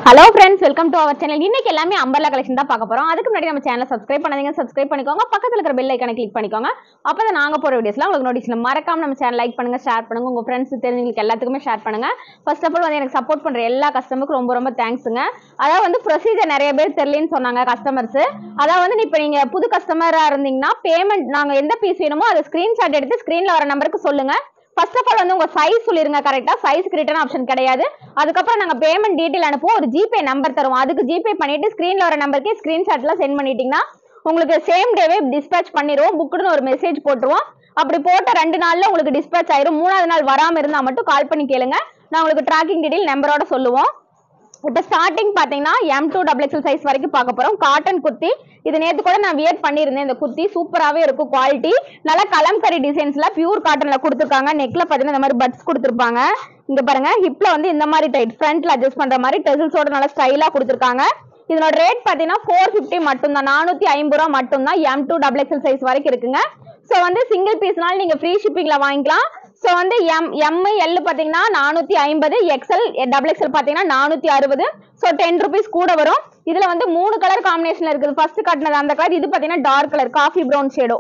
hello friends welcome to our channel இன்னைக்கு எல்லாமே umbrella collection தான் பார்க்க போறோம் அதுக்கு முன்னாடி நம்ம சேனலை சப்ஸ்கிரைப் பண்ணாதீங்க சப்ஸ்கிரைப் பண்ணிக்கோங்க பக்கத்துல இருக்கிற பெல் ஐக்கனை கிளிக் பண்ணிக்கோங்க அப்பதான் நாங்க போற வீடியோஸ்லாம் உங்களுக்கு நோட்டிஃபிகேஷன் மறக்காம நம்ம சேனல் லைக் பண்ணுங்க ஷேர் பண்ணுங்க உங்க ஃப்ரெண்ட்ஸ் தெரிஞ்சவங்களுக்கு எல்லாத்துக்குமே ஷேர் பண்ணுங்க ஃபர்ஸ்ட் ஆஃப் ஆல் வந்து எனக்கு சப்போர்ட் பண்ற எல்லா கஸ்டமருக்கும் ரொம்ப ரொம்ப தேங்க்ஸுங்க அதாவது வந்து ப்ரொசீஜர் நிறைய பேர் தெரியலன்னு சொன்னாங்க கஸ்டமர்ஸ் அதாவது வந்து இப்போ நீங்க புது கஸ்டமரா இருந்தீங்கன்னா பேமெண்ட் நாங்க எந்த பீஸ் வேணுமோ அதை ஸ்கிரீன்ஷாட் எடுத்து ஸ்கிரீன்ல வர நம்பருக்கு சொல்லுங்க ஃபர்ஸ்ட் ஆஃப் ஆல் வந்து உங்க சைஸ் சொல்லிருங்க கரெக்டா சைஸ்க்கு ரிட்டர்ன் ஆப்ஷன் கிடையாது அதுக்கப்புறம் நாங்க பேமெண்ட் டீடைல் அனுப்புவோம் ஒரு ஜிபே நம்பர் தருவோம் அதுக்கு ஜிபே பண்ணிட்டு ஸ்கிரீன்ல வர நம்பருக்கு ஸ்கிரீன்ஷாட்ல சென்ட் பண்ணிட்டீங்கன்னா உங்களுக்கு சேம் டேவே டிஸ்பேச் பண்ணிடுவோம் புக்குன்னு ஒரு மெசேஜ் போட்டுருவோம் அப்படி போட்ட ரெண்டு நாள்ல உங்களுக்கு டிஸ்பேச் ஆயிரும் மூணாவது நாள் வராம இருந்தா மட்டும் கால் பண்ணி கேளுங்க நான் உங்களுக்கு ட்ராக்கிங் டீடைல் நம்பரோட சொல்லுவோம் இப்போ ஸ்டார்டிங் பார்த்தீங்கன்னா M to double XL size வரைக்கும் பார்க்க போறோம் காட்டன் குர்த்தி இது நேத்து கூட நான் வியர் பண்ணியிருந்தேன் இந்த குர்த்தி சூப்பராகவே இருக்கும் குவாலிட்டி நல்லா கலம்கரி டிசைன்ஸ்ல பியூர் காட்டன்ல கொடுத்துருக்காங்க நெக்ல பார்த்தீங்கன்னா இந்த மாதிரி பட்ஸ் கொடுத்துருப்பாங்க இங்க பாருங்க ஹிப்ல வந்து இந்த மாதிரி டைட் ஃப்ரண்ட்ல அட்ஜஸ்ட் பண்ற மாதிரி டெசில்ஸோட நல்லா ஸ்டைலா கொடுத்துருக்காங்க இதனோட ரேட் பார்த்தீங்கன்னா ஃபோர் ஃபிஃப்டி மட்டும்தான் நானூத்தி ஐம்பது ரூபா மட்டும்தான் M to double XL size வரைக்கும் இருக்குங்க ஸோ வந்து சிங்கிள் பீஸ்னால நீங்க ஃப்ரீ ஷிப்பிங்ல வாங்கிக்கலாம் ஸோ வந்து எம் எம் எல் பார்த்தீங்கன்னா நானூற்றி ஐம்பது எக்ஸ்எல் டபுள் எக்ஸ்எல் பார்த்தீங்கன்னா நானூற்றி அறுபது ஸோ டென் ருபீஸ் கூட வரும் இதில் வந்து மூணு கலர் காம்பினேஷனில் இருக்குது ஃபர்ஸ்ட் காட்டினது அந்த கலர் இது பார்த்தீங்கன்னா dark colour coffee brown shadow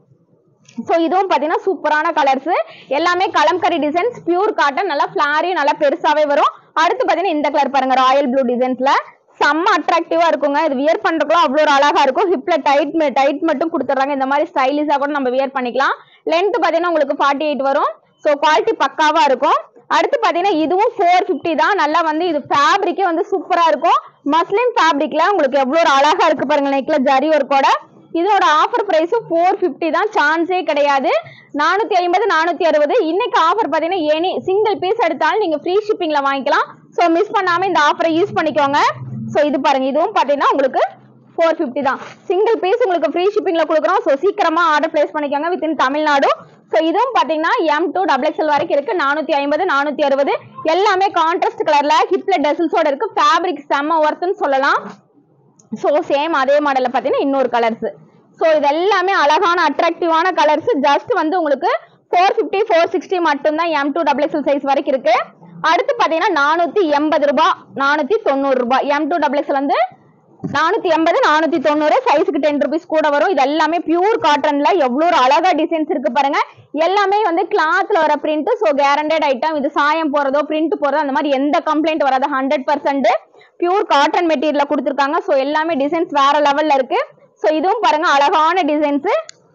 so இதுவும் பார்த்தீங்கன்னா சூப்பரான கலர்ஸ் எல்லாமே கலம்கரி டிசைன்ஸ் பியூர் காட்டன் நல்லா ஃபிளாரியும் நல்லா பெருசாவே வரும் அடுத்து பார்த்தீங்கன்னா இந்த கலர் பாருங்க ராயல் ப்ளூ டிசைன்ஸ்ல செம்ம அட்ராக்டிவா இருக்குங்க இது வியர் பண்றதுக்குலாம் அவ்வளோ ஒரு அழகா இருக்கும் ஹிப்ல டைட் டைட் மட்டும் கொடுத்துட்றாங்க இந்த மாதிரி ஸ்டைலிஷா கூட நம்ம வியர் பண்ணிக்கலாம் லென்த் பார்த்தீங்கன்னா உங்களுக்கு ஃபார்ட்டி எயிட் வரும் ஸோ குவாலிட்டி பக்காவா இருக்கும் அடுத்து பார்த்தீங்கன்னா இதுவும் ஃபோர் ஃபிஃப்டி தான் நல்லா வந்து இது ஃபேப்ரிக்கே வந்து சூப்பரா இருக்கும் மஸ்லின் ஃபேப்ரிக்ல உங்களுக்கு எவ்வளோ ஒரு அழகா இருக்கு பாருங்க நெக்ல ஜரி ஒர்க்கோட இதோட ஆஃபர் பிரைஸும் ஃபோர் ஃபிஃப்டி தான் சான்ஸே கிடையாது நானூற்றி ஐம்பது நானூற்றி அறுபது இன்னைக்கு ஆஃபர் பார்த்தீங்கன்னா எனி சிங்கிள் பீஸ் எடுத்தாலும் நீங்கள் ஃப்ரீ ஷிப்பிங்கில் வாங்கிக்கலாம் ஸோ மிஸ் பண்ணாமல் இந்த ஆஃபரை யூஸ் பண்ணிக்கோங்க ஸோ இது பாருங்க இதுவும் பார்த்தீங்கன்னா உங்களுக்கு ஃபோர் ஃபிஃப்டி தான் சிங்கிள் பீஸ் உங்களுக்கு ஃப்ரீ ஷிப்பிங்கில் கொடுக்குறோம் ஸோ சீக்கிரமாக ஆர்டர் பிளேஸ் பண்ணிக்கோங்க வித்தின் தமிழ்நாடு ஸோ இதுவும் பார்த்தீங்கன்னா எம் டூ டபுள் எக்ஸ்எல் வரைக்கும் இருக்கு நானூற்றி ஐம்பது நானூற்றி அறுபது எல்லாமே கான்ட்ராஸ்ட் கலரில் ஹிப்ல டெசில்ஸோட இருக்கு ஃபேப்ரிக் செம்ம ஒர்த்துன்னு சொல்லலாம் ஸோ சேம் அதே மாடலில் பார்த்தீங்கன்னா இன்னொரு கலர்ஸ் ஸோ இது எல்லாமே அழகான அட்ராக்டிவான கலர்ஸ் ஜஸ்ட் வந்து உங்களுக்கு ஃபோர் ஃபிஃப்டி ஃபோர் சிக்ஸ்டி மட்டும்தான் M to double XL size வரைக்கும் இருக்கு அடுத்து பார்த்தீங்கன்னா நானூற்றி எண்பது ரூபாய் நானூற்றி தொண்ணூறு ரூபாய் எம் டூ டபுள் எக்ஸல் வந்து நானூற்றி எண்பது நானூற்றி தொண்ணூறு சைஸுக்கு டென் ருபீஸ் கூட வரும் இது எல்லாமே பியூர் காட்டன்ல எவ்வளோ ஒரு அழகா டிசைன்ஸ் இருக்கு பாருங்க எல்லாமே வந்து கிளாத்ல வர பிரிண்ட் ஸோ கேரண்டட் ஐட்டம் இது சாயம் போறதோ பிரிண்ட் போறதோ அந்த மாதிரி எந்த கம்ப்ளைண்ட் வராது ஹண்ட்ரட் பர்சன்ட் பியூர் காட்டன் மெட்டீரியல்ல கொடுத்துருக்காங்க ஸோ எல்லாமே டிசைன்ஸ் வேற லெவல்ல இருக்கு ஸோ இதுவும் பாருங்க அழகான டிசைன்ஸ்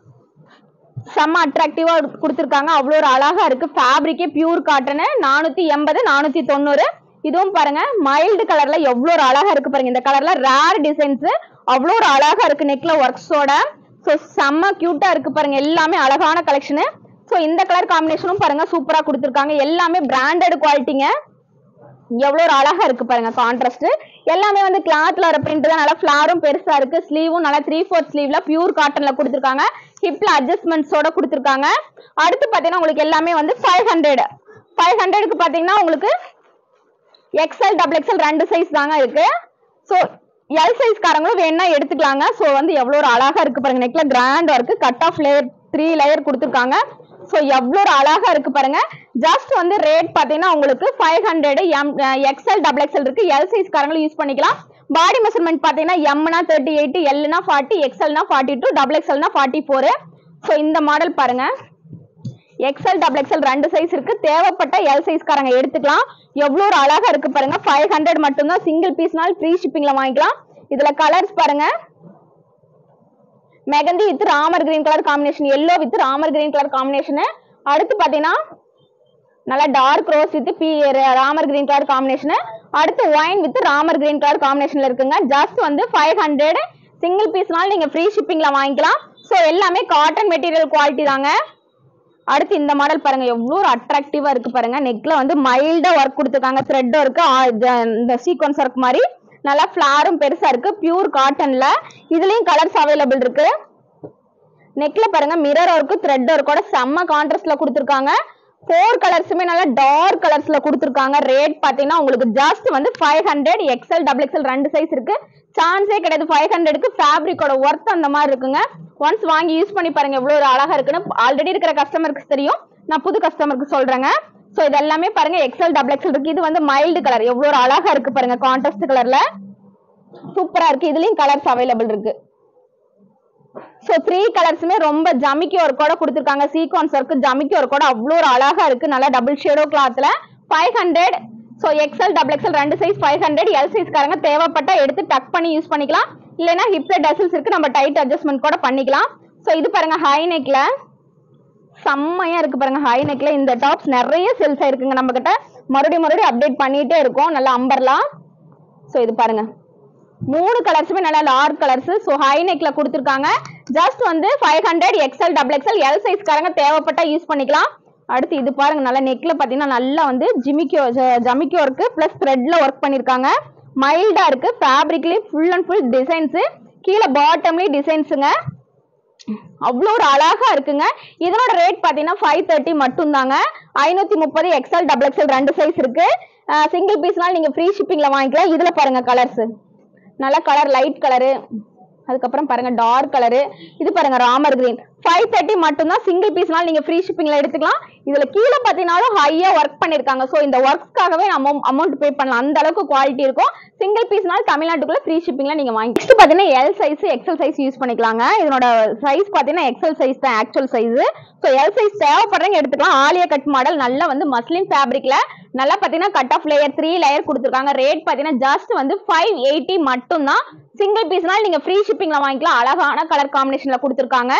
செம்ம அட்ராக்டிவா கொடுத்துருக்காங்க அவ்வளோ ஒரு அழகா இருக்கு ஃபேப்ரிக்கே பியூர் காட்டனு நானூத்தி எண்பது நானூத்தி தொண்ணூறு இதுவும் பாருங்க மைல்டு கலர்ல எவ்வளோ ஒரு அழகா இருக்கு பாருங்க இந்த கலர்ல ரேர் டிசைன்ஸ் அவ்வளோ ஒரு அழகா இருக்கு நெக்ல ஒர்க்ஸோட ஸோ செம்ம கியூட்டா இருக்கு பாருங்க எல்லாமே அழகான கலெக்ஷனு ஸோ இந்த கலர் காம்பினேஷனும் பாருங்க சூப்பரா கொடுத்துருக்காங்க எல்லாமே பிராண்டட் குவாலிட்டிங்க எவ்வளோ ஒரு அழகா இருக்கு பாருங்க கான்ட்ராஸ்ட் எல்லாமே வந்து கிளாத்ல வர பிரிண்ட் தான் நல்லா ஃபிளாரும் பெருசா இருக்கு ஸ்லீவும் நல்லா த்ரீ ஃபோர்த் ஸ்லீவ்ல பியூர் காட்டன்ல கொடுத்துருக்காங்க ஹிப்ல அட்ஜஸ்ட்மெண்ட்ஸோட கொடுத்துருக்காங்க அடுத்து பாத்தீங்கன்னா உங்களுக்கு எல்லாமே வந்து ஃபைவ் ஹண்ட்ரட் ஃபைவ் ஹண்ட்ரடுக்கு பாத்தீங்கன்னா உங்களுக்கு எக்ஸ்எல் டபுள் எக்ஸ்எல் ரெண்டு சைஸ் தாங்க இருக்கு ஸோ எல் சைஸ் காரங்களும் வேணா எடுத்துக்கலாங்க ஸோ வந்து எவ்வளோ ஒரு அழகா இருக்கு பாருங்க நெக்ல grand work cut off layer three layer கொடுத்துருக்காங்க ஸோ எவ்வளோ ஒரு அழகா இருக்கு பாருங்க ஜஸ்ட் வந்து ரேட் பார்த்தீங்கன்னா உங்களுக்கு five hundred M XL double XL இருக்கு எல் சைஸ் காரங்களும் யூஸ் பண்ணிக்கலாம் பாடி மெஷர்மெண்ட் பார்த்தீங்கன்னா எம்னா தேர்ட்டி எயிட் எல்னா ஃபார்ட்டி எக்ஸ்எல்னா ஃபார்ட்டி டூ டபுள் எக்ஸ்எல்னா ஃபார்ட்டி ஃபோர் ஸோ இந்த மாடல் பாருங்க எக்ஸ்எல் டபுள் எக்ஸ்எல் ரெண்டு சைஸ் இருக்கு தேவைப்பட்ட எல் சைஸ்காரங்க எடுத்துக்கலாம் எவ்வளோ ஒரு அழகா இருக்கு பாருங்க ஃபைவ் ஹண்ட்ரட் மட்டும்தான் சிங்கிள் பீஸ்னால் ஃப்ரீ ஷிப்பிங்ல வாங்கிக்கலாம் இதுல கலர்ஸ் பாருங்க mehndi with Ramar green colour combination yellow with Ramar green colour combination அடுத்து பாத்தீங்கன்னா நல்லா டார்க் ரோஸ் வித் பி ராமர் கிரீன் கலர் காம்பினேஷன் அடுத்து wine with Ramar green colour காம்பினேஷன்ல இருக்குங்க ஜஸ்ட் வந்து ஃபைவ் ஹண்ட்ரட் சிங்கிள் பீஸ்னால நீங்க ஃப்ரீ ஷிப்பிங்ல வாங்கிக்கலாம் ஸோ எல்லாமே காட்டன் மெட்டீரியல் குவாலிட்டி தாங்க அடுத்து இந்த மாடல் பாருங்க எவ்வளோ ஒரு அட்ராக்டிவா இருக்கு பாருங்க நெக்ல வந்து மைல்டா ஒர்க் கொடுத்துருக்காங்க த்ரெட் ஒர்க் இந்த சீக்வன்ஸ் ஒர்க் மாதிரி நல்லா ஃபிளாரும் பெருசா இருக்கு பியூர் காட்டன்ல இதுலயும் கலர்ஸ் அவைலபிள் இருக்கு நெக்ல பாருங்க மிரர் ஒர்க்கு த்ரெட் ஒர்க்கோட செம்ம கான்ட்ராஸ்ட்ல கொடுத்துருக்காங்க ஃபோர் கலர்ஸுமே நல்லா டார்க் கலர்ஸ்ல கொடுத்துருக்காங்க ரேட் பாத்தீங்கன்னா உங்களுக்கு ஜஸ்ட் வந்து five hundred XL double XL ரெண்டு சைஸ் இருக்கு சான்ஸே கிடையாது ஃபைவ் ஹண்ட்ரடுக்கு ஃபேப்ரிக்கோட ஒர்த் அந்த மாதிரி இருக்குங்க ஒன்ஸ் வாங்கி யூஸ் பண்ணி பாருங்க எவ்வளோ ஒரு அழகா இருக்குன்னு ஆல்ரெடி இருக்கிற கஸ்டமருக்கு தெரியும் நான் புது கஸ்டமருக்கு சொல்றேங்க ஸோ இது எல்லாமே பாருங்க எக்ஸல் டபுள் எக்ஸல் இருக்கு இது வந்து மைல்டு கலர் எவ்வளோ ஒரு அழகா இருக்கு பாருங்க கான்ட்ராஸ்ட் கலர்ல சூப்பரா இருக்கு இதுலயும் கலர்ஸ் அவைலபிள் இருக்கு ஸோ த்ரீ கலர்ஸுமே ரொம்ப ஜமிக்கி ஒர்க்கோட கொடுத்துருக்காங்க சீக்வன்ஸ் ஒர்க் ஜமிக்கி ஒர்க்கோட அவ்வளோ ஒரு அழகா இருக்கு நல்லா டபுள் ஷேடோ கிளாத்ல five hundred so XL double XL ரெண்டு சைஸ் ஃபைவ் ஹண்ட்ரட் எல் சைஸ்காரங்க தேவைப்பட்டா எடுத்து டக் பண்ணி யூஸ் பண்ணிக்கலாம் இல்லைன்னா ஹிப்ல டசல்ஸ் இருக்கு நம்ம டைட் அட்ஜஸ்ட்மெண்ட் கூட பண்ணிக்கலாம் ஸோ இது பாருங்க ஹை நெக்ல செம்மையா இருக்கு பாருங்க ஹை நெக்ல இந்த டாப்ஸ் நிறைய சேல்ஸ் ஆயிருக்குங்க நம்ம கிட்ட மறுபடியும் மறுபடியும் அப்டேட் பண்ணிட்டே இருக்கோம் நல்லா அம்பர்லாம் ஸோ இது பாருங்க மூணு கலர்ஸுமே நல்லா லார்ஜ் கலர்ஸ் ஸோ ஹை நெக்ல கொடுத்துருக்காங்க ஜஸ்ட் வந்து five hundred XL double XL L சைஸ்காரங்க தேவைப்பட்டா யூஸ் பண்ணிக்கலாம் அடுத்து இது பாருங்க நல்லா நெக்ல பார்த்தீங்கன்னா நல்லா வந்து ஜிமிக்கோ ஜமிக்கோ ஒர்க்கு ப்ளஸ் த்ரெட்ல ஒர்க் பண்ணியிருக்காங்க மைல்டா இருக்கு ஃபேப்ரிக்லேயே ஃபுல் அண்ட் ஃபுல் டிசைன்ஸு கீழே பாட்டம்லேயும் டிசைன்ஸுங்க அவ்வளோ ஒரு அழகா இருக்குங்க இதனோட ரேட் பார்த்தீங்கன்னா ஃபைவ் தேர்ட்டி மட்டும்தாங்க ஐநூத்தி முப்பது எக்ஸ்எல் டபுள் எக்ஸ்எல் ரெண்டு சைஸ் இருக்கு சிங்கிள் பீஸ்னால நீங்க ஃப்ரீ ஷிப்பிங்ல வாங்கிக்கலாம் இதுல பாருங்க கலர்ஸ் நல்ல கலர் லைட் கலரு அதுக்கப்புறம் பாருங்க டார்க் கலரு இது பாருங்க ராமர் கிரீன் ஃபைவ் தேர்ட்டி மட்டும்தான் சிங்கிள் பீஸ்னால நீங்க ஃப்ரீ ஷிப்பிங்ல எடுத்துக்கலாம் இதுல கீழே பார்த்தீங்கன்னாலும் ஹையா ஒர்க் பண்ணிருக்காங்க ஸோ இந்த ஒர்க்ஸ்க்காகவே நம்ம அமௌண்ட் பே பண்ணலாம் அந்த அளவுக்கு குவாலிட்டி இருக்கும் சிங்கிள் பீஸ்னால தமிழ்நாட்டுக்குள்ள ஃப்ரீ ஷிப்பிங்ல நீங்க வாங்கி நெக்ஸ்ட் பாத்தீங்கன்னா L size XL size use பண்ணிக்கலாங்க இதனோட சைஸ் பாத்தீங்கன்னா எக்ஸல் சைஸ் தான் actual size so L size தேவைப்படுறவங்க எடுத்துக்கலாம் ஆலியா கட் மாடல் நல்லா வந்து மஸ்லின் ஃபேப்ரிக்ல நல்லா பாத்தீங்கன்னா cut off layer three layer கொடுத்துருக்காங்க ரேட் பாத்தீங்கன்னா ஜஸ்ட் வந்து ஃபைவ் எயிட்டி மட்டும்தான் சிங்கிள் பீஸ்னால நீங்க ஃப்ரீ ஷிப்பிங்ல வாங்கிக்கலாம் அழகான கலர் காம்பினேஷன்ல கொடுத்துருக்காங்க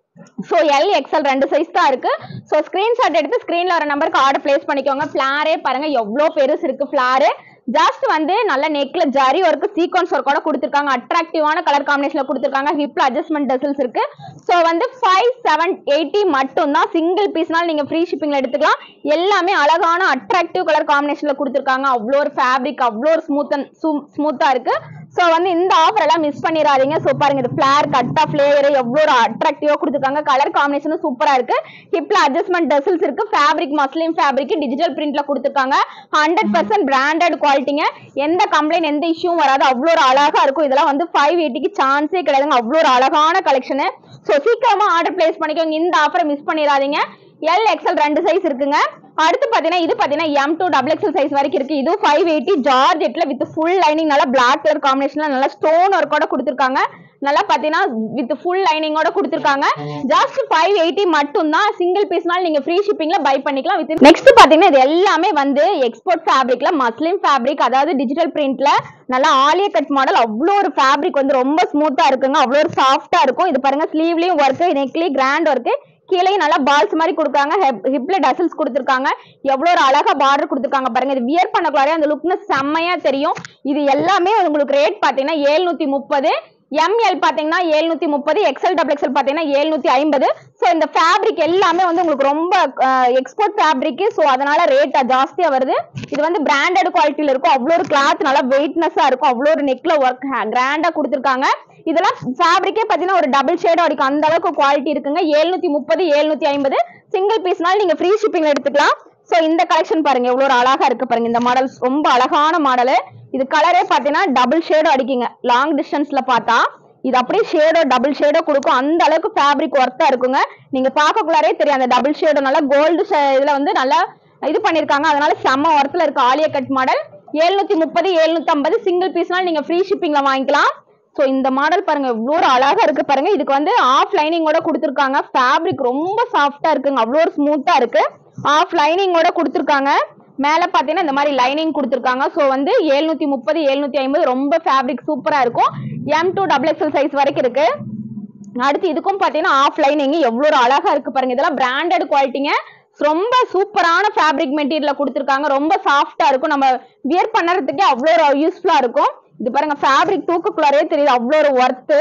ஸோ எல் எக்ஸ்எல் ரெண்டு சைஸ் தான் இருக்கு ஸோ ஸ்கிரீன்ஷாட் எடுத்து ஸ்க்ரீன்ல வர நம்பருக்கு ஆர்டர் பிளேஸ் பண்ணிக்கோங்க ஃபிளாரே பாருங்க எவ்வளோ பெருசு இருக்கு ஃபிளாரு ஜஸ்ட் வந்து நல்ல நெக்ல ஜரி ஒர்க் சீக்வன்ஸ் ஒர்க்கோட கொடுத்துருக்காங்க அட்ராக்டிவான கலர் காம்பினேஷன்ல கொடுத்துருக்காங்க ஹிப்ல அட்ஜஸ்ட்மெண்ட் டசல்ஸ் இருக்கு ஸோ வந்து ஃபைவ் செவன் எயிட்டி மட்டும் தான் சிங்கிள் பீஸ்னால நீங்க ஃப்ரீ ஷிப்பிங்ல எடுத்துக்கலாம் எல்லாமே அழகான அட்ராக்டிவ் கலர் காம்பினேஷன்ல கொடுத்துருக்காங்க அவ்வளோ ஒரு ஃபேப்ரிக் அவ்வளோ ஒரு ஸ்மூத் அண்ட் ஸ்மூத்தா இருக்கு ஸோ வந்து இந்த ஆஃபர் எல்லாம் மிஸ் பண்ணிடாதீங்க ஸோ பாருங்க இது ஃபிளேர் கட் ஆஃப் லேயர் எவ்வளோ ஒரு அட்ராக்டிவா கொடுத்துருக்காங்க கலர் காம்பினேஷனும் சூப்பரா இருக்கு ஹிப்ல அட்ஜஸ்ட்மெண்ட் டசல்ஸ் இருக்கு ஃபேப்ரிக் மஸ்லிம் ஃபேப்ரிக் டிஜிட்டல் பிரிண்ட்ல கொடுத்துருக்காங்க ஹண்ட்ரட் பர்சன்ட் பிராண்டட் குவாலிட்டிங்க எந்த கம்ப்ளைண்ட் எந்த இஷ்யூவும் வராது அவ்வளோ ஒரு அழகா இருக்கும் இதெல்லாம் வந்து ஃபைவ் எயிட்டிக்கு சான்ஸே கிடையாதுங்க அவ்வளோ ஒரு அழகான கலெக்ஷனு ஸோ சீக்கிரமா ஆர்டர் பிளேஸ் பண்ணிக்கோங்க இந்த ஆஃபரை மிஸ் பண்ணிடாதீங்க எல் எக்ஸ்எல் ரெண்டு சைஸ் இருக்குங்க அடுத்து பாத்தீங்கன்னா இது பாத்தீங்கன்னா M to double XL size வரைக்கும் இருக்கு இது ஃபைவ் எயிட்டி ஜார்ஜெட்ல வித் ஃபுல் லைனிங் நல்லா பிளாக் கலர் காம்பினேஷன்ல நல்லா ஸ்டோன் ஒர்க்கோட கொடுத்துருக்காங்க நல்லா பாத்தீங்கன்னா வித் ஃபுல் லைனிங்கோட கொடுத்துருக்காங்க ஜஸ்ட் ஃபைவ் எயிட்டி மட்டும் தான் சிங்கிள் பீஸ்னால நீங்க ஃப்ரீ ஷிப்பிங்ல பை பண்ணிக்கலாம் வித் நெக்ஸ்ட் பாத்தீங்கன்னா இது எல்லாமே வந்து எக்ஸ்போர்ட் ஃபேப்ரிக்ல மஸ்லிம் ஃபேப்ரிக் அதாவது டிஜிட்டல் பிரிண்ட்ல நல்லா ஆலியா கட் மாடல் அவ்வளோ ஒரு ஃபேப்ரிக் வந்து ரொம்ப ஸ்மூத்தா இருக்குங்க அவ்வளோ ஒரு சாஃப்டா இருக்கும் இது பாருங்க ஸ்லீவ்லயும் ஒர்க் நெக்லயும் கிராண்ட் ஒர்க் கீழேயும் நல்லா பால்ஸ் மாதிரி கொடுக்காங்க ஹிப்ல டசல்ஸ் கொடுத்துருக்காங்க எவ்வளோ ஒரு அழகா பார்டர் கொடுத்துருக்காங்க பாருங்க இது வியர் பண்ணக்குள்ளாரே அந்த லுக்னஸ் செம்மையா தெரியும் இது எல்லாமே உங்களுக்கு ரேட் பாத்தீங்கன்னா ஏழ்நூத்தி முப்பது எம்எல் பாத்தீங்கன்னா ஏழ்நூத்தி முப்பது எக்ஸ்எல் டபுள் எக்ஸ்எல் பாத்தீங்கன்னா ஏழ்நூத்தி ஐம்பது ஸோ இந்த ஃபேப்ரிக் எல்லாமே வந்து உங்களுக்கு ரொம்ப எக்ஸ்போர்ட் ஃபேப்ரிக் ஸோ அதனால ரேட் ஜாஸ்தியா வருது இது வந்து பிராண்டட் குவாலிட்டியில இருக்கும் அவ்வளோ ஒரு கிளாத் நல்லா வெயிட்னஸா இருக்கும் அவ்வளோ ஒரு நெக்ல ஒர்க் கிராண்டா கொடுத்துருக்காங்க இதெல்லாம் ஃபேப்ரிக்கே பார்த்தீங்கன்னா ஒரு டபுள் ஷேட் அடிக்கும் அந்த அளவுக்கு குவாலிட்டி இருக்குங்க ஏழ்நூத்தி முப்பது ஏழ்நூத்தி ஐம்பது சிங்கிள் பீஸ்னால நீங்க ஃப்ரீ ஷிப்பிங்ல எடுத்துக்கலாம் ஸோ இந்த கலெக்ஷன் பாருங்க எவ்வளோ ஒரு அழகா இருக்கு பாருங்க இந்த மாடல் ரொம்ப அழகான மாடலு இது கலரே பார்த்தீங்கன்னா டபுள் ஷேடோ அடிக்குங்க லாங் டிஸ்டன்ஸ்ல பார்த்தா இது அப்படியே ஷேடோ டபுள் ஷேடோ கொடுக்கும் அந்த அளவுக்கு ஃபேப்ரிக் ஒர்த்தா இருக்குங்க நீங்க பார்க்கக்குள்ளாரே தெரியும் அந்த டபுள் ஷேடோ நல்லா கோல்டு இதுல வந்து நல்லா இது பண்ணிருக்காங்க அதனால செம்ம ஒர்த்துல இருக்கு ஆலியா கட் மாடல் ஏழ்நூத்தி முப்பது எழுநூத்தி ஐம்பது சிங்கிள் பீஸ்னால நீங்க ஃப்ரீ ஷிப்பிங்ல வாங்கிக்கலாம் ஸோ இந்த மாடல் பாருங்க இவ்வளோ ஒரு அழகா இருக்கு பாருங்க இதுக்கு வந்து ஆஃப் லைனிங்கோட கொடுத்துருக்காங்க ஃபேப்ரிக் ரொம்ப சாஃப்டா இருக்குங்க அவ்வளோ ஒரு ஸ்மூத்தா இருக்கு ஆஃப் லைனிங்கோட கொடுத்துருக்காங்க மேல பாத்தீங்கன்னா இந்த மாதிரி லைனிங் கொடுத்துருக்காங்க ஸோ வந்து எழுநூத்தி முப்பது எழுநூத்தி ஐம்பது ரொம்ப ஃபேப்ரிக் சூப்பரா இருக்கும் M to double XL size வரைக்கும் இருக்கு அடுத்து இதுக்கும் பாத்தீங்கன்னா ஆஃப் லைனிங் எவ்வளோ ஒரு அழகா இருக்கு பாருங்க இதெல்லாம் பிராண்டட் குவாலிட்டிங்க ரொம்ப சூப்பரான ஃபேப்ரிக் மெட்டீரியல் கொடுத்துருக்காங்க ரொம்ப சாஃப்டா இருக்கும் நம்ம வியர் பண்ணுறதுக்கே அவ்வளோ ஒரு யூஸ்ஃபுல்லா இருக்கும் இது பாருங்க ஃபேப்ரிக் தூக்கக்குள்ளாரே தெரியுது அவ்வளோ ஒரு ஒர்த்து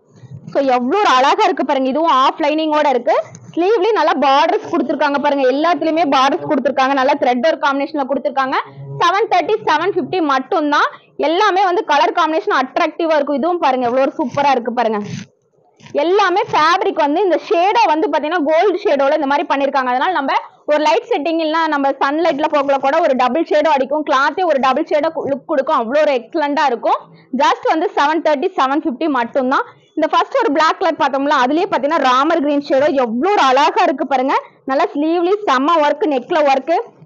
ஸோ எவ்வளோ ஒரு அழகா இருக்கு பாருங்க இதுவும் ஆஃப் லைனிங்கோட இருக்கு ஸ்லீவ்லயும் நல்லா பார்டர்ஸ் கொடுத்துருக்காங்க பாருங்க எல்லாத்துலயுமே பார்டர்ஸ் கொடுத்துருக்காங்க நல்லா த்ரெட் ஒர்க் காம்பினேஷன்ல கொடுத்துருக்காங்க செவன் தேர்ட்டி செவன் ஃபிஃப்டி மட்டும் தான் எல்லாமே வந்து கலர் காம்பினேஷன் அட்ராக்டிவா இருக்கும் இதுவும் பாருங்க எவ்வளோ ஒரு சூப்பரா இருக்கு பாருங்க எல்லாமே ஃபேப்ரிக் வந்து இந்த ஷேடோ வந்து பாத்தீங்கன்னா கோல்டு ஷேடோல இந்த மாதிரி பண்ணிருக்காங்க அதனால நம்ம ஒரு லைட் செட்டிங் இல்ல நம்ம சன்லைட்ல போகல கூட ஒரு டபுள் ஷேடோ அடிக்கும் கிளாத்தே ஒரு டபுள் ஷேடோ லுக் கொடுக்கும் அவ்வளோ ஒரு எக்ஸலண்டா இருக்கும் ஜஸ்ட் வந்து செவன் தேர்ட்டி செவன் ஃபிஃப்டி மட்டும் தான் இந்த ஃபர்ஸ்ட் ஒரு பிளாக் கலர் பார்த்தோம்ல அதுலயே பாத்தீங்கன்னா ராமர் கிரீன் ஷேடோ எவ்வளோ ஒரு அழகா இருக்கு பாருங்க நல்லா ஸ்லீவ்லி செம்ம ஒர்க் நெக்ல ஒர்க்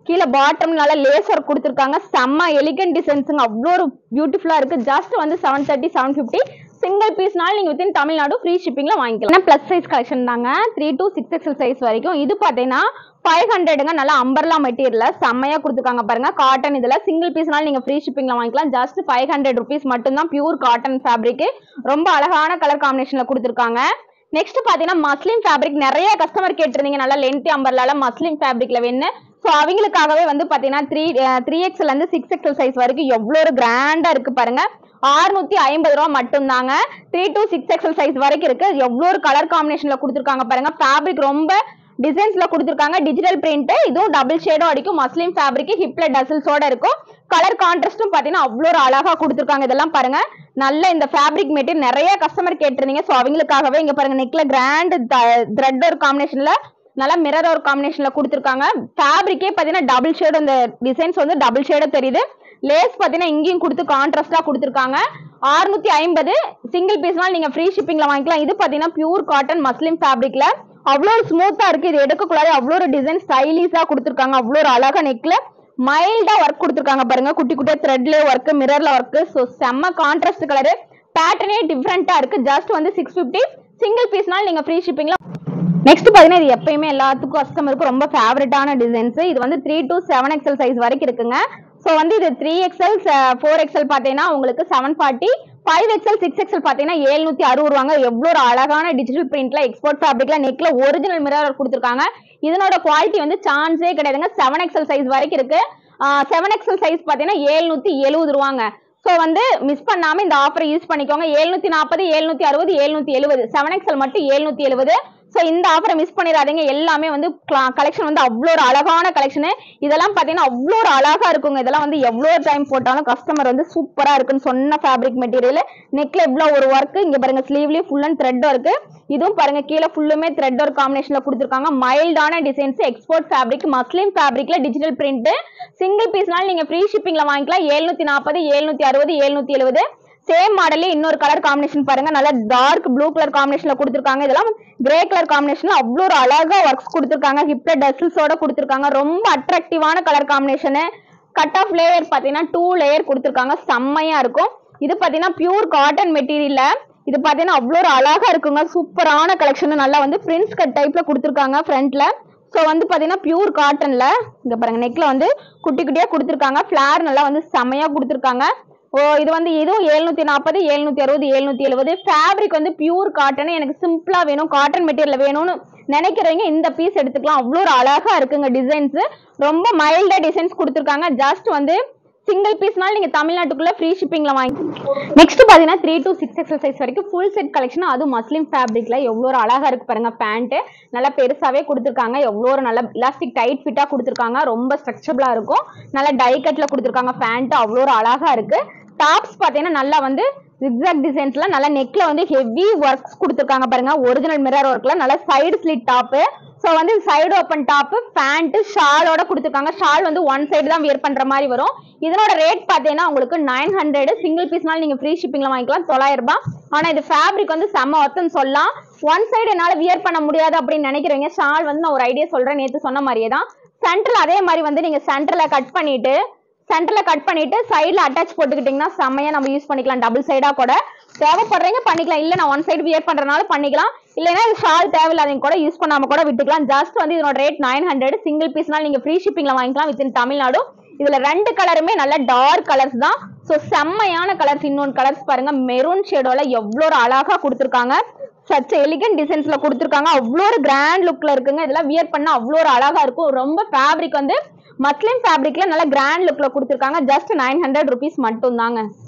கீழே பாட்டம் நல்லா லேஸ் ஒர்க் கொடுத்துருக்காங்க செம்ம எலிகன்ட் டிசைன்ஸுங்க அவ்வளோ ஒரு பியூட்டிஃபுல்லா இருக்கு ஜஸ்ட் வந்து seven thirty seven fifty single பீஸ்னால நீங்க வித்தின் தமிழ்நாடு ஃப்ரீ ஷிப்பிங்ல வாங்கிக்கலாம் பிளஸ் சைஸ் கலெக்ஷன் தாங்க three to six XL size வரைக்கும் இது பாத்தீங்கன்னா ஃபைவ் ஹண்ட்ரடுங்க நல்லா அம்பர்லா மெட்டீரியல்ல செம்மையா கொடுத்துருக்காங்க பாருங்க காட்டன் இதுல சிங்கிள் பீஸ்னால நீங்க ஃப்ரீ ஷிப்பிங்ல வாங்கிக்கலாம் ஜஸ்ட் ஃபைவ் ஹண்ட்ரட் ருபீஸ் மட்டும்தான் பியூர் காட்டன் ஃபேப்ரிக் ரொம்ப அழகான கலர் காம்பினேஷன்ல கொடுத்துருக்காங்க நெக்ஸ்ட் பாத்தீங்கன்னா மஸ்லின் ஃபேப்ரிக் நிறைய கஸ்டமர் கேட்டிருந்தீங்க நல்லா லென்த்தி அம்பர்லால மஸ்லின் ஃபேப்ரிக்ல வேணும் ஸோ அவங்களுக்காகவே வந்து பாத்தீங்கன்னா த்ரீ த்ரீ எக்ஸ்எல் இருந்து சிக்ஸ் எக்ஸ்எல் சைஸ் வரைக்கும் எவ்வளோ ஒரு கிராண்டா இருக்கு பாருங்க ஆறுநூத்தி ஐம்பது ரூபா மட்டும்தாங்க three to six XL size வரைக்கும் இருக்கு எவ்வளோ ஒரு கலர் காம்பினேஷன்ல கொடுத்துருக்காங்க பாருங்க ஃபேப்ரிக் ரொம்ப டிசைன்ஸ்ல கொடுத்துருக்காங்க டிஜிட்டல் பிரிண்ட் இதுவும் டபுள் ஷேடும் அடிக்கும் மஸ்லிம் ஃபேப்ரிக் ஹிப்ல டசில்ஸோட இருக்கும் கலர் கான்ட்ராஸ்டும் பாத்தீங்கன்னா அவ்வளோ ஒரு அழகா கொடுத்துருக்காங்க இதெல்லாம் பாருங்க நல்ல இந்த ஃபேப்ரிக் மெட்டீரியல் நிறைய கஸ்டமர் கேட்டிருந்தீங்க ஸோ அவங்களுக்காகவே இங்க பாருங்க நெக்ல கிராண்ட் த்ரெட் ஒரு காம்பினேஷன்ல நல்லா மிரர் ஒரு காம்பினேஷன்ல கொடுத்துருக்காங்க ஃபேப்ரிக்கே பாத்தீங்கன்னா டபுள் ஷேடு இந்த டிசைன்ஸ் வந்து டபுள் ஷேடு தெரியுது லேஸ் பாத்தீங்கன்னா இங்கேயும் கொடுத்து கான்ட்ராஸ்டா கொடுத்துருக்காங்க அறுநூத்தி ஐம்பது சிங்கிள் பீஸ்னால நீங்க ஃப்ரீ ஷிப்பிங்ல வாங்கிக்கலாம் இது பாத்தீங்கன்னா பியூர் காட்டன் மஸ்லிம் ஃபேப்ரிக்ல அவ்வளோ ஒரு ஸ்மூத்தா இருக்கு இது எடுக்கக்கூடாது அவ்வளோ ஒரு டிசைன் ஸ்டைலிஷா கொடுத்துருக்காங்க அவ்வளோ ஒரு அழகா நெக்ல மைல்டா ஒர்க் கொடுத்துருக்காங்க பாருங்க குட்டி குட்டியா த்ரெட்ல ஒர்க் மிரர்ல ஒர்க் ஸோ செம்ம கான்ட்ராஸ்ட் கலரு பேட்டர்னே டிஃப்ரெண்டா இருக்கு ஜஸ்ட் வந்து சிக்ஸ் ஃபிஃப்டி சிங்கிள் பீஸ்னால நீங்க ஃப்ரீ ஷிப்பிங்ல நெக்ஸ்ட் பாத்தீங்கன்னா இது எப்பயுமே எல்லாத்துக்கும் கஸ்டமருக்கும் ரொம்ப ஃபேவரட்டான டிசைன்ஸ் இது வந்து three to seven XL size வரைக்கும் இருக்குங்க ஸோ வந்து இது த்ரீ எக்ஸல் ஃபோர் எக்ஸல் பார்த்தீங்கன்னா உங்களுக்கு seven forty five XL six XL பார்த்தீங்கன்னா எழுநூத்தி அறுபது ரூபாங்க எவ்வளோ ஒரு அழகான டிஜிட்டல் பிரிண்ட்ல எக்ஸ்போர்ட் ஃபேப்ரிக்ல நெக்ல ஒரிஜினல் மிரர் கொடுத்துருக்காங்க இதனோட குவாலிட்டி வந்து சான்ஸே கிடையாதுங்க செவன் எக்ஸல் சைஸ் வரைக்கும் இருக்கு செவன் எக்ஸல் சைஸ் பார்த்தீங்கன்னா எழுநூத்தி எழுபது ரூபாங்க ஸோ வந்து மிஸ் பண்ணாம இந்த ஆஃபரை யூஸ் பண்ணிக்கோங்க எழுநூத்தி நாற்பது எழுநூத்தி அறுபது எழுநூத்தி எழுபது செவன் எக்ஸல் மட்டும் எழுநூத்தி எழுபது ஸோ இந்த ஆஃபரை மிஸ் பண்ணிடாதீங்க எல்லாமே வந்து கலெக்ஷன் வந்து அவ்வளோ ஒரு அழகான கலெக்ஷனு இதெல்லாம் பார்த்தீங்கன்னா அவ்வளோ ஒரு அழகா இருக்குங்க இதெல்லாம் வந்து எவ்வளோ டைம் போட்டாலும் கஸ்டமர் வந்து சூப்பரா இருக்குன்னு சொன்ன ஃபேப்ரிக் மெட்டீரியல் நெக்ல இவ்வளோ ஒரு ஒர்க் இங்க பாருங்க ஸ்லீவ்லயும் ஃபுல் அண்ட் த்ரெட் ஒர்க் இதுவும் பாருங்க கீழே ஃபுல்லுமே த்ரெட் ஒர்க் காம்பினேஷன்ல கொடுத்துருக்காங்க மைல்டான டிசைன்ஸ் எக்ஸ்போர்ட் ஃபேப்ரிக் மஸ்லிம் ஃபேப்ரிக்ல டிஜிட்டல் பிரிண்ட் சிங்கிள் பீஸ்னால நீங்க ஃப்ரீ ஷிப்பிங்ல வாங்கிக்கலாம் எழுநூத்தி நாற்பது எழுநூத்தி அறுபது எழுநூத்தி எழுபது சேம் மாடல்ல இன்னொரு கலர் காம்பினேஷன் பாருங்க நல்ல டார்க் ப்ளூ கலர் காம்பினேஷன்ல கொடுத்துருக்காங்க இதெல்லாம் கிரே கலர் காம்பினேஷன்ல அவ்வளோ ஒரு அழகா ஒர்க்ஸ் கொடுத்துருக்காங்க ஹிப்ல டசில்ஸோட கொடுத்துருக்காங்க ரொம்ப அட்ராக்டிவான colour combination cut off layer பார்த்தீங்கன்னா டூ லேயர் கொடுத்துருக்காங்க செம்மையா இருக்கும் இது பார்த்தீங்கன்னா பியூர் காட்டன் மெட்டீரியல்ல இது பார்த்தீங்கன்னா அவ்வளோ ஒரு அழகா இருக்குங்க சூப்பரான கலெக்ஷன் நல்லா வந்து பிரின்ஸ் கட் டைப்ல கொடுத்துருக்காங்க ஃப்ரண்ட்ல ஸோ வந்து பார்த்தீங்கன்னா பியூர் காட்டன்ல இங்க பாருங்க நெக்ல வந்து குட்டி குட்டியா கொடுத்துருக்காங்க ஃபிளார் நல்லா வந்து செமையா கொடுத்துருக்காங்க ஓ இது வந்து இதுவும் எழுநூத்தி நாற்பது எழுநூத்தி அறுபது எழுநூத்தி எழுபது ஃபேப்ரிக் வந்து பியூர் காட்டன் எனக்கு சிம்பிளா வேணும் காட்டன் மெட்டீரியல் வேணும்னு நினைக்கிறவங்க இந்த பீஸ் எடுத்துக்கலாம் அவ்வளோ ஒரு அழகா இருக்குங்க டிசைன்ஸ் ரொம்ப மைல்டா டிசைன்ஸ் கொடுத்துருக்காங்க ஜஸ்ட் வந்து சிங்கிள் பீஸ்னால நீங்க தமிழ்நாட்டுக்குள்ள ஃப்ரீ ஷிப்பிங்ல வாங்கி நெக்ஸ்ட் பாத்தீங்கன்னா three to six XL size வரைக்கும் ஃபுல் செட் கலெக்ஷன் அதுவும் மஸ்லிம் ஃபேப்ரிக்ல எவ்வளோ ஒரு அழகா இருக்கு பாருங்க பேண்ட் நல்லா பெருசாவே கொடுத்துருக்காங்க எவ்வளோ ஒரு நல்ல இலாஸ்டிக் டைட் ஃபிட்டா கொடுத்துருக்காங்க ரொம்ப ஸ்ட்ரக்சபிளா இருக்கும் நல்லா டை கட்ல கொடுத்துருக்காங்க பேண்ட் அவ்வளோ ஒரு அழகா இருக்கு டாப்ஸ் பாத்தீங்கன்னா நல்லா வந்து ஜிக்ஸாக் டிசைன்ஸ்ல நல்லா நெக்ல வந்து ஹெவி ஒர்க்ஸ் கொடுத்துருக்காங்க பாருங்க ஒரிஜினல் மிரர் ஒர்க்ல நல்லா சைடு ஸ்லிட் டாப்பு ஸோ வந்து சைடு ஓப்பன் டாப்பு பேண்ட் ஷாலோட கொடுத்துருக்காங்க ஷால் வந்து ஒன் சைடு தான் வியர் பண்ற மாதிரி வரும் இதனோட ரேட் பார்த்தீங்கன்னா உங்களுக்கு நைன் ஹண்ட்ரட் சிங்கிள் பீஸ்னால நீங்க ஃப்ரீ ஷிப்பிங்ல வாங்கிக்கலாம் தொள்ளாயிரம் ரூபாய் ஆனா இது ஃபேப்ரிக் வந்து செம்ம ஒர்த்துன்னு சொல்லலாம் ஒன் சைடு என்னால வியர் பண்ண முடியாது அப்படின்னு நினைக்கிறவங்க ஷால் வந்து நான் ஒரு ஐடியா சொல்றேன் நேத்து சொன்ன மாதிரியே தான் சென்டர்ல அதே மாதிரி வந்து நீங்க சென்டர்ல கட் பண்ணிட்டு சென்டர்ல கட் பண்ணிட்டு சைடுல அட்டாச் போட்டுக்கிட்டீங்கன்னா செம்மையா நம்ம யூஸ் பண்ணிக்கலாம் டபுள் சைடா கூட தேவைப்படுறீங்க பண்ணிக்கலாம் இல்ல நான் ஒன் சைடு வியர் பண்றதுனால பண்ணிக்கலாம் இல்லைன்னா இது ஷால் தேவையில்லாதவங்க கூட யூஸ் பண்ணாம கூட விட்டுக்கலாம் ஜஸ்ட் வந்து இதனோட ரேட் நைன் ஹண்ட்ரட் சிங்கிள் பீஸ்னால நீங்க ஃப்ரீ ஷிப்பிங்ல வாங்கிக்கலாம் வித்தின் தமிழ்நாடு இதுல ரெண்டு கலருமே நல்ல டார்க் கலர்ஸ் தான் ஸோ செம்மையான கலர்ஸ் இன்னொன்று கலர்ஸ் பாருங்க மெரூன் ஷேடோல எவ்வளோ ஒரு அழகா கொடுத்துருக்காங்க சச் எலிகன்ட் டிசைன்ஸ்ல கொடுத்துருக்காங்க அவ்வளோ ஒரு கிராண்ட் லுக்ல இருக்குங்க இதெல்லாம் வியர் பண்ணா அவ்வளோ ஒரு அழகா இருக்கும் ரொம்ப ஃபேப்ரிக் வந்து மஸ்லிம் ஃபேப்ரிக்ல நல்ல கிராண்ட் லுக்ல கொடுத்துருக்காங்க ஜஸ்ட் நைன் ஹண்ட்ரட் ருபீஸ் மட்டும் தாங்க